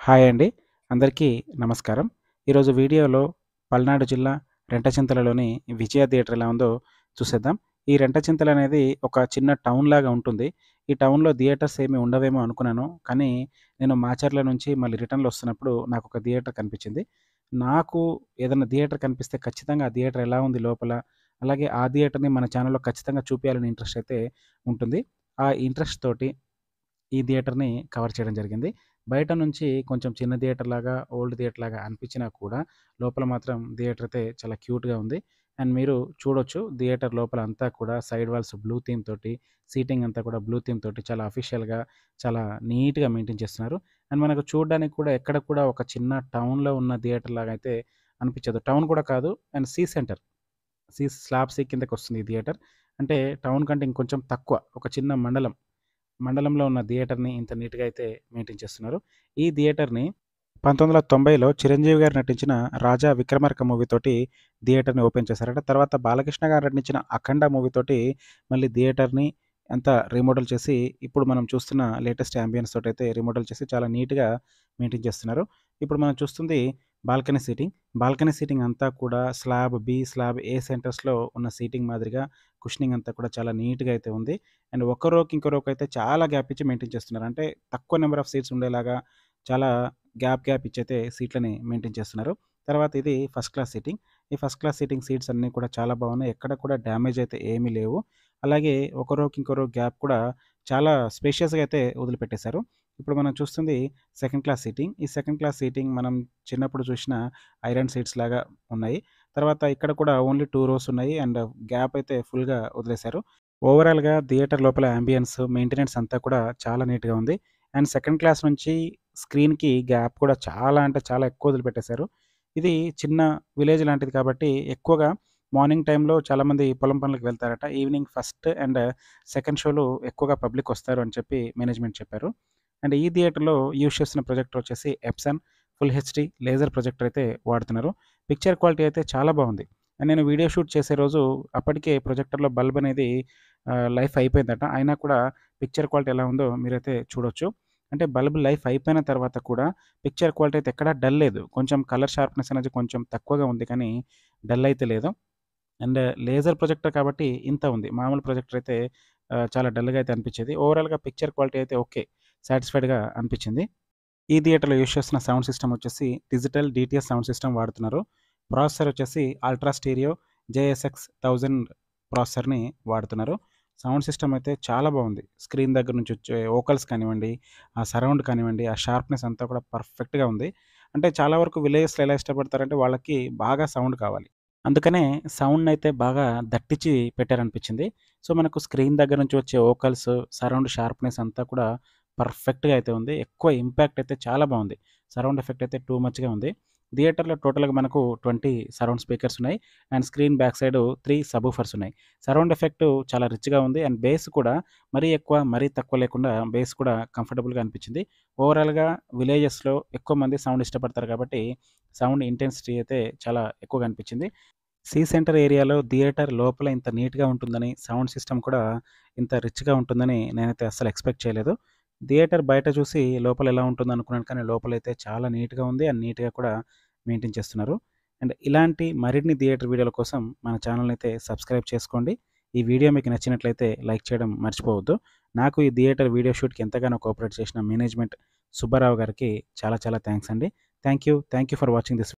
Hi అండి. అందరికీ నమస్కారం. ఈరోజు వీడియోలో పల్నాడు జిల్లా రెంటచింతలలోని విజయ థియేటర్ ఎలా ఉందో చూసేద్దాం. ఈ రెంటచింతలు అనేది ఒక చిన్న టౌన్ లాగా ఉంటుంది. ఈ టౌన్‌లో థియేటర్స్ ఏమి ఉండవేమో అనుకున్నాను. కానీ నేను మాచర్ల నుంచి మళ్ళీ రిటర్న్‌లో వస్తున్నప్పుడు నాకొక థియేటర్ కనిపించింది. నాకు ఏదన్నా థియేటర్ కనిపిస్తే ఖచ్చితంగా ఆ థియేటర్ ఎలా ఉంది లోపల, అలాగే ఆ థియేటర్‌ని మన ఛానెల్‌లో ఖచ్చితంగా చూపియాలని ఇంట్రెస్ట్ అయితే ఉంటుంది. ఆ ఇంట్రెస్ట్ తోటి ఈ థియేటర్‌ని కవర్ చేయడం జరిగింది. బయట నుంచి కొంచెం చిన్న థియేటర్ లాగా, ఓల్డ్ థియేటర్ లాగా అనిపించినా కూడా లోపల మాత్రం థియేటర్ అయితే చాలా క్యూట్‌గా ఉంది. అండ్ మీరు చూడొచ్చు థియేటర్ లోపల అంతా కూడా సైడ్ వాల్స్ బ్లూ థీమ్ తోటి, సీటింగ్ అంతా కూడా బ్లూ థీమ్ తోటి చాలా అఫీషియల్‌గా చాలా నీట్‌గా మెయింటైన్ చేస్తున్నారు. అండ్ మనకు చూడడానికి కూడా ఎక్కడ కూడా ఒక చిన్న టౌన్‌లో ఉన్న థియేటర్ లాగా అయితే అనిపించదు. టౌన్ కూడా కాదు and C centre. C slab C కిందకొస్తుంది ఈ థియేటర్. అంటే టౌన్ కంటే ఇంకొంచెం తక్కువ. ఒక చిన్న మండలం. మండలంలో ఉన్న థియేటర్‌ని ఇంత నీట్‌గా అయితే మెయింటైన్ చేస్తున్నారు. ఈ థియేటర్‌ని 1990లో చిరంజీవి గారు నటించిన 'రాజా విక్రమార్క' మూవీ తోటి థియేటర్‌ని ఓపెన్ చేశారట. తర్వాత బాలకృష్ణ గారు నటించిన 'అఖండ' మూవీ తోటి మళ్ళీ థియేటర్‌ని అంతా రీమోడల్ చేసి ఇప్పుడు మనం చూస్తున్న లేటెస్ట్ యాంబియన్స్ తోటైతే రీమోడల్ చేసి చాలా నీట్‌గా మెయింటైన్ చేస్తున్నారు. ఇప్పుడు మనం చూస్తుంది బాల్కనీ సీటింగ్. బాల్కనీ సీటింగ్ అంతా కూడా స్లాబ్ బి, స్లాబ్ ఏ సెంటర్స్‌లో ఉన్న సీటింగ్ మాదిరిగా కుషనింగ్ అంతా కూడా చాలా నీట్‌గా అయితే ఉంది. అండ్ ఒక రోకి ఇంకో రోకి అయితే చాలా గ్యాప్ ఇచ్చి మెయింటైన్ చేస్తున్నారు. అంటే తక్కువ నంబర్ ఆఫ్ సీట్స్ ఉండేలాగా చాలా గ్యాప్ గ్యాప్ ఇచ్చైతే సీట్లని మెయింటైన్ చేస్తున్నారు. తర్వాత ఇది ఫస్ట్ క్లాస్ సీటింగ్. ఈ ఫస్ట్ క్లాస్ సీటింగ్ సీట్స్ అన్నీ కూడా చాలా బాగున్నాయి. ఎక్కడ కూడా డ్యామేజ్ అయితే ఏమీ లేవు. అలాగే ఒక రోకి ఇంకో రో గ్యాప్ కూడా చాలా స్పేషియస్‌గా అయితే వదిలిపెట్టేశారు. ఇప్పుడు మనం చూస్తుంది సెకండ్ క్లాస్ సీటింగ్. ఈ సెకండ్ క్లాస్ సీటింగ్ మనం చిన్నప్పుడు చూసిన ఐరన్ సీట్స్ లాగా ఉన్నాయి. తర్వాత ఇక్కడ కూడా ఓన్లీ 2 రోస్ ఉన్నాయి. అండ్ గ్యాప్ అయితే ఫుల్‌గా వదిలేశారు. ఓవరాల్‌గా థియేటర్ లోపల యాంబియన్స్, మెయింటెనెన్స్ అంతా కూడా చాలా నీట్‌గా ఉంది. అండ్ సెకండ్ క్లాస్ నుంచి స్క్రీన్‌కి గ్యాప్ కూడా చాలా అంటే చాలా ఎక్కువ వదిలిపెట్టేశారు. ఇది చిన్న విలేజ్ లాంటిది కాబట్టి ఎక్కువగా మార్నింగ్ టైమ్‌లో చాలామంది పొలం పనులకు వెళ్తారట. ఈవినింగ్ ఫస్ట్ అండ్ సెకండ్ షోలు ఎక్కువగా పబ్లిక్ వస్తారు అని చెప్పి మేనేజ్మెంట్ చెప్పారు. అండ్ ఈ థియేటర్‌లో యూజ్ చేస్తున్న ప్రొజెక్టర్ వచ్చేసి Epson full HD laser projector అయితే వాడుతున్నారు. పిక్చర్ క్వాలిటీ అయితే చాలా బాగుంది. అండ్ నేను వీడియో షూట్ చేసే రోజు అప్పటికే ప్రొజెక్టర్‌లో బల్బ్ అనేది ఆహ్, లైఫ్ అయిపోయిందట. అయినా కూడా పిక్చర్ క్వాలిటీ ఎలా ఉందో మీరైతే చూడొచ్చు. అంటే బల్బ్ లైఫ్ అయిపోయిన తర్వాత కూడా పిక్చర్ క్వాలిటీ అయితే ఎక్కడా డల్ లేదు. కొంచెం కలర్ షార్ప్‌నెస్ అనేది కొంచెం తక్కువగా ఉంది కానీ డల్ అయితే లేదు. అండ్ లేజర్ ప్రొజెక్టర్ కాబట్టి ఇంత ఉంది. మామూలు ప్రొజెక్టర్ అయితే ఆహ్, చాలా డల్‌గా అయితే అనిపించేది. ఓవరాల్‌గా పిక్చర్ క్వాలిటీ అయితే ఓకే. సాటిస్ఫైడ్‌గా అనిపించింది. ఈ థియేటర్‌లో యూజ్ చేస్తున్న సౌండ్ సిస్టమ్ వచ్చేసి డిజిటల్ డీటీఎస్ సౌండ్ సిస్టమ్ వాడుతున్నారు. ప్రాసెసర్ వచ్చేసి అల్ట్రా స్టీరియో జేఎస్ఎక్స్ 1000 ప్రాసెసర్‌ని వాడుతున్నారు. సౌండ్ సిస్టమ్ అయితే చాలా బాగుంది. స్క్రీన్ దగ్గర నుంచి వచ్చే వోకల్స్ కానివ్వండి, ఆ సరౌండ్ కానివ్వండి, ఆ షార్ప్‌నెస్ అంతా కూడా పర్ఫెక్ట్‌గా ఉంది. అంటే చాలా వరకు విలేజెస్‌లో ఎలా ఇష్టపడతారంటే వాళ్ళకి బాగా సౌండ్ కావాలి. అందుకనే సౌండ్‌నయితే బాగా దట్టించి పెట్టారనిపించింది. సో, మనకు స్క్రీన్ దగ్గర నుంచి వచ్చే వోకల్స్, సరౌండ్ షార్ప్‌నెస్ అంతా కూడా పర్ఫెక్ట్‌గా అయితే ఉంది. ఎక్కువ ఇంపాక్ట్ అయితే చాలా బాగుంది. సరౌండ్ ఎఫెక్ట్ అయితే టూ మచ్‌గా ఉంది. థియేటర్‌లో టోటల్‌గా మనకు 20 సరౌండ్ స్పీకర్స్ ఉన్నాయి. And screen back side 3 subwoofers ఉన్నాయి. సరౌండ్ ఎఫెక్ట్ చాలా రిచ్‌గా ఉంది. అండ్ బేస్ కూడా మరీ ఎక్కువ, మరీ తక్కువ లేకుండా బేస్ కూడా కంఫర్టబుల్‌గా అనిపించింది. ఓవరాల్‌గా విలేజెస్‌లో ఎక్కువ మంది సౌండ్ ఇష్టపడతారు కాబట్టి సౌండ్ ఇంటెన్సిటీ అయితే చాలా ఎక్కువగా అనిపించింది. సి సెంటర్ ఏరియాలో థియేటర్ లోపల ఇంత నీట్‌గా ఉంటుందని, సౌండ్ సిస్టమ్ కూడా ఇంత రిచ్‌గా ఉంటుందని నేనైతే అస్సలు ఎక్స్‌పెక్ట్ చేయలేదు. థియేటర్ బయట చూసి లోపల ఎలా ఉంటుందనుకున్నాను కానీ లోపలైతే చాలా నీట్‌గా ఉంది. అండ్ నీట్‌గా కూడా మెయింటైన్ చేస్తున్నారు. అండ్ ఇలాంటి మరిన్ని థియేటర్ వీడియోల కోసం మన ఛానెల్‌ని అయితే సబ్స్క్రైబ్ చేసుకోండి. ఈ వీడియో మీకు నచ్చినట్లయితే లైక్ చేయడం మర్చిపోవద్దు. నాకు ఈ థియేటర్ వీడియో షూట్‌కి ఎంతగానో కోఆపరేట్ చేసిన మేనేజ్మెంట్ సుబ్బారావు గారికి చాలా చాలా థాంక్స్ అండి. Thank you. Thank you for watching this